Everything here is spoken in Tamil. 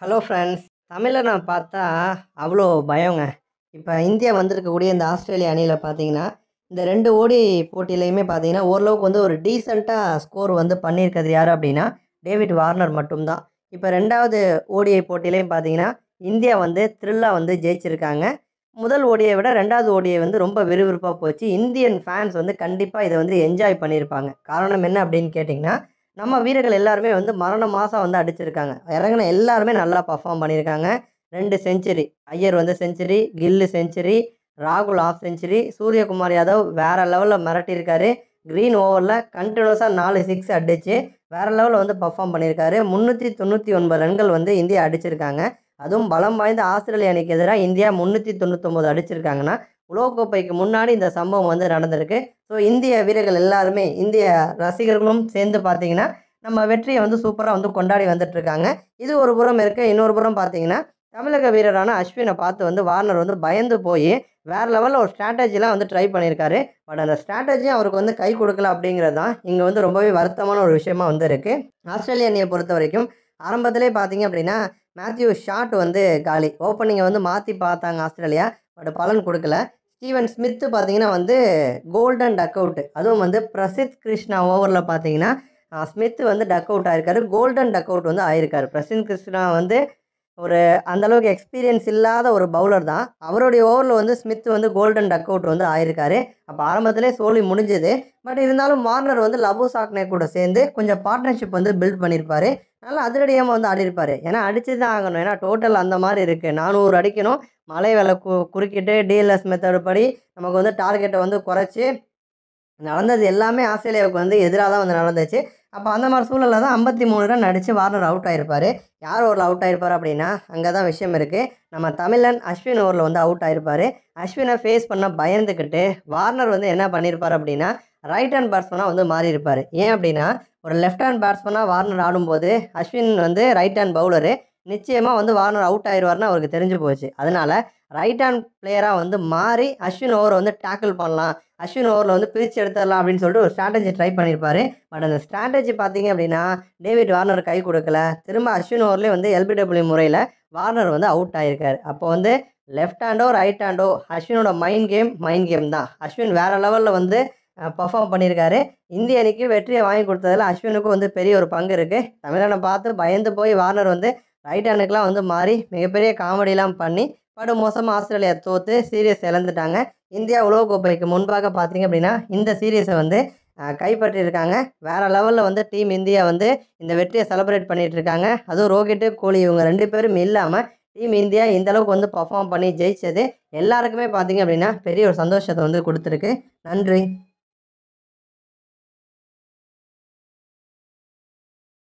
ஹலோ ஃப்ரெண்ட்ஸ் தமிழில் நான் பார்த்தா அவ்வளோ பயங்க இப்போ இந்தியா வந்திருக்கக்கூடிய இந்த ஆஸ்திரேலியா அணியில் பார்த்தீங்கன்னா இந்த ரெண்டு ஓடி போட்டியிலையுமே பார்த்தீங்கன்னா ஓரளவுக்கு வந்து ஒரு டீசெண்டாக ஸ்கோர் வந்து பண்ணியிருக்கிறது யார் அப்படின்னா டேவிட் வார்னர் மட்டும்தான் இப்போ ரெண்டாவது ஓடிஐ போட்டியிலையும் பார்த்தீங்கன்னா இந்தியா வந்து த்ரில்லாக வந்து ஜெயிச்சிருக்காங்க முதல் ஓடியை விட ரெண்டாவது ஓடியை வந்து ரொம்ப விறுவிறுப்பாக போச்சு இந்தியன் ஃபேன்ஸ் வந்து கண்டிப்பாக இதை வந்து என்ஜாய் பண்ணியிருப்பாங்க காரணம் என்ன அப்படின்னு கேட்டிங்கன்னா நம்ம வீரர்கள் எல்லாருமே வந்து மரண மாதம் வந்து அடிச்சிருக்காங்க இறங்கின எல்லாருமே நல்லா பர்ஃபார்ம் பண்ணியிருக்காங்க ரெண்டு செஞ்சுரி ஐயர் வந்து செஞ்சுரி கில்லு செஞ்சுரி ராகுல் ஆஃப் செஞ்சுரி சூரியகுமார் யாதவ் வேறு லெவலில் மிரட்டியிருக்காரு க்ரீன் ஓவரில் கண்டினியூஸாக நாலு சிக்ஸ் அடித்து வேறு லெவலில் வந்து பர்ஃபார்ம் பண்ணியிருக்காரு முந்நூற்றி தொண்ணூற்றி ஒன்பது ரன்கள் வந்து இந்தியா அடிச்சிருக்காங்க அதுவும் பலம் வாய்ந்த ஆஸ்திரேலிய அணிக்கு எதிராக இந்தியா முந்நூற்றி தொண்ணூத்தொம்பது அடிச்சிருக்காங்கன்னா உலகக்கோப்பைக்கு முன்னாடி இந்த சம்பவம் வந்து நடந்திருக்கு ஸோ இந்திய வீரர்கள் எல்லாருமே இந்திய ரசிகர்களும் சேர்ந்து பார்த்தீங்கன்னா நம்ம வெற்றியை வந்து சூப்பராக வந்து கொண்டாடி வந்துட்டுருக்காங்க இது ஒரு புறம் இருக்க இன்னொரு புறம் பார்த்தீங்கன்னா தமிழக வீரரான அஸ்வினை பார்த்து வந்து வார்னர் வந்து பயந்து போய் வேறு லெவலில் ஒரு ஸ்ட்ராட்டஜிலாம் வந்து ட்ரை பண்ணியிருக்காரு பட் அந்த ஸ்ட்ராட்டஜியும் அவருக்கு வந்து கை கொடுக்கல அப்படிங்கிறது தான் இங்கே வந்து ரொம்பவே வருத்தமான ஒரு விஷயமா வந்து இருக்குது ஆஸ்திரேலிய அணியை பொறுத்த வரைக்கும் ஆரம்பத்திலே பார்த்தீங்க அப்படின்னா மேத்யூ ஷாட் வந்து காலி ஓப்பனிங்கை வந்து மாற்றி பார்த்தாங்க ஆஸ்திரேலியா பட் பலன் கொடுக்கல ஸ்டீவன் ஸ்மித்து பார்த்தீங்கன்னா வந்து கோல்டன் டக் அவுட் அதுவும் வந்து பிரசித் கிருஷ்ணா ஓவரில் பார்த்தீங்கன்னா அஹ், ஸ்மித் வந்து டக் அவுட் ஆயிருக்காரு கோல்டன் டக் அவுட் வந்து ஆயிருக்காரு பிரசித் கிருஷ்ணா வந்து ஒரு அந்தளவுக்கு எக்ஸ்பீரியன்ஸ் இல்லாத ஒரு பவுலர் தான் அவருடைய ஓவரில் வந்து ஸ்மித் வந்து கோல்டன் டக் அவுட் வந்து ஆயிருக்காரு அப்போ ஆரம்பத்திலே சோலி முடிஞ்சது பட் இருந்தாலும் வார்னர் வந்து லபு சாக்னே கூட சேர்ந்து கொஞ்சம் பார்ட்னர்ஷிப் வந்து பில்ட் பண்ணியிருப்பாரு நல்லா அதிரடியாக வந்து ஆடிருப்பார் ஏன்னா அடிச்சு தான் ஆகணும் ஏன்னா டோட்டல் அந்த மாதிரி இருக்குது நானூறு அடிக்கணும் மலை வேலை கு குறுக்கிட்டு டிஎல்எஸ் மெத்தடு படி நமக்கு வந்து டார்கெட்டை வந்து குறைச்சி நடந்தது எல்லாமே ஆஸ்திரேலியாவுக்கு வந்து எதிராக தான் வந்து நடந்துச்சு அப்போ அந்த மாதிரி சூழலில் தான் ஐம்பத்தி மூணு ரன் அடித்து வார்னர் அவுட் ஆயிருப்பார் யார் ஓவரில் அவுட் ஆயிருப்பார் அப்படின்னா அங்கே தான் விஷயம் இருக்குது நம்ம தமிழன் அஸ்வின் ஓவரில் வந்து அவுட் ஆயிருப்பார் அஸ்வினை ஃபேஸ் பண்ண பயந்துக்கிட்டு வார்னர் வந்து என்ன பண்ணியிருப்பார் அப்படின்னா ரைட் ஹேண்ட் பேட்ஸ்மனாக வந்து மாறி இருப்பார் ஏன் அப்படின்னா ஒரு லெஃப்ட் ஹேண்ட் பேட்ஸ்மனாக வார்னர் ஆடும்போது அஸ்வின் வந்து ரைட் ஹேண்ட் பவுலரு நிச்சயமாக வந்து வார்னர் அவுட் ஆயிடுவார்னு அவருக்கு தெரிஞ்சு போச்சு அதனால் ரைட் ஹேண்ட் பிளேயராக வந்து மாறி அஸ்வின் ஓவரை வந்து டேக்கிள் பண்ணலாம் அஸ்வின் ஓவரில் வந்து பிரித்து எடுத்துடலாம் அப்படின்னு சொல்லிட்டு ஒரு ஸ்ட்ராட்டஜி ட்ரை பண்ணியிருப்பாரு பட் அந்த ஸ்ட்ராட்டஜி பார்த்தீங்க அப்படின்னா டேவிட் வார்னர் கை கொடுக்கல திரும்ப அஸ்வின் ஓவர்லேயே வந்து எல்பிடபிள்யூ முறையில் வார்னர் வந்து அவுட் ஆகியிருக்காரு அப்போ வந்து லெஃப்ட் ஹேண்டோ ரைட் ஹேண்டோ அஸ்வினோட மைண்ட் கேம் மைண்ட் கேம் தான் அஸ்வின் வேறு லெவலில் வந்து பர்ஃபார்ம் பண்ணியிருக்காரு இந்திய அணிக்கு வெற்றியை வாங்கி கொடுத்ததில் அஸ்வினுக்கும் வந்து பெரிய ஒரு பங்கு இருக்குது தமிழனை பார்த்து பயந்து போய் வார்னர் வந்து ரைட் ஹேண்டுக்கெலாம் வந்து மாறி மிகப்பெரிய காமெடிலாம் பண்ணி படு மோசமாக ஆஸ்திரேலியா தோற்று சீரியஸ் இழந்துட்டாங்க இந்தியா உலகக்கோப்பைக்கு முன்பாக பார்த்தீங்க அப்படின்னா இந்த சீரியஸை வந்து அஹ், கைப்பற்றியிருக்காங்க வேறு லெவலில் வந்து டீம் இந்தியா வந்து இந்த வெற்றியை செலிப்ரேட் பண்ணிட்டு இருக்காங்க அதுவும் ரோஹிட்டு கோலி இவங்க ரெண்டு பேரும் இல்லாமல் டீம் இந்தியா இந்த அளவுக்கு வந்து பர்ஃபார்ம் பண்ணி ஜெயிச்சது எல்லாருக்குமே பார்த்தீங்க அப்படின்னா பெரிய ஒரு சந்தோஷத்தை வந்து கொடுத்துருக்கு நன்றி